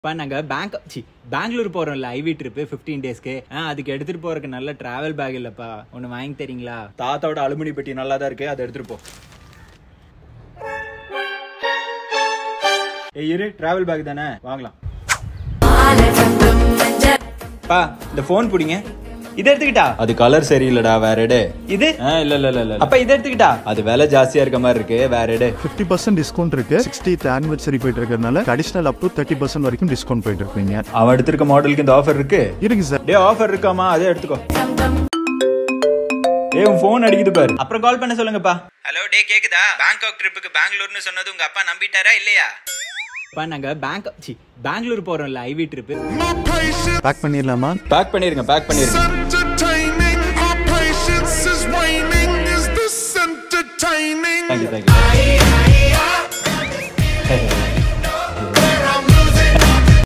இப்போ நாங்கள் பேங்க் சி பெங்களூர் போகிறோம்ல ஐவி ட்ரிப்பு ஃபிஃப்டீன் டேஸ்க்கு ஆ அதுக்கு எடுத்துகிட்டு போகிறதுக்கு நல்ல ட்ராவல் பேக் இல்லைப்பா ஒன்று வாங்கி தரீங்களா தாத்தாவோட அலுமினி பெட்டி நல்லா தான் இருக்கு அதை எடுத்துட்டு போ ஏய் இரு டிராவல் பேக் தானே வாங்கலாம் பா இந்த ஃபோன் பிடிங்க இதை எடுத்துக்கிட்டா அது கலர் சரியில்லடா வேற எடு இது ஆ, இல்ல இல்ல இல்ல இல்ல அப்ப இதை எடுத்துக்கிட்டா அது விலை ஜாஸ்தியா இருக்க மாதிரி இருக்கு வேற எடு ஃபிஃப்டி பர்சன்ட் டிஸ்கவுண்ட் இருக்கு சிக்ஸ்டீத் ஆனிவர்சரி போயிட்டு இருக்கிறதுனால additional up to thirty percent வரைக்கும் டிஸ்கவுண்ட் போயிட்டு இருக்கீங்க அவன் எடுத்திருக்க மாடலுக்கு இந்த ஆஃபர் இருக்கு இருக்கு சார் டே ஆஃபர் இருக்காமா அதே எடுத்துக்கோ ஏய் உன் ஃபோன் அடிக்குது பாரு அப்புறம் கால் பண்ண சொல்லுங்கப்பா ஹலோ டே கேக்குதா பேங்காக் ட்ரிப்புக்கு பெங்களூர்னு சொன்னது உங்க அப்பா நம்பிட்டாரா இல்லையா அப்பா நாங்க பேங்க் சி பெங்களூர் போறோம்ல IV trip My patience pack பண்ணிடலாமா பேக் பண்ணிருங்க பேக் பண்ணிருங்க entertaining. Our patience is waning. Is this entertaining? Thank you thank you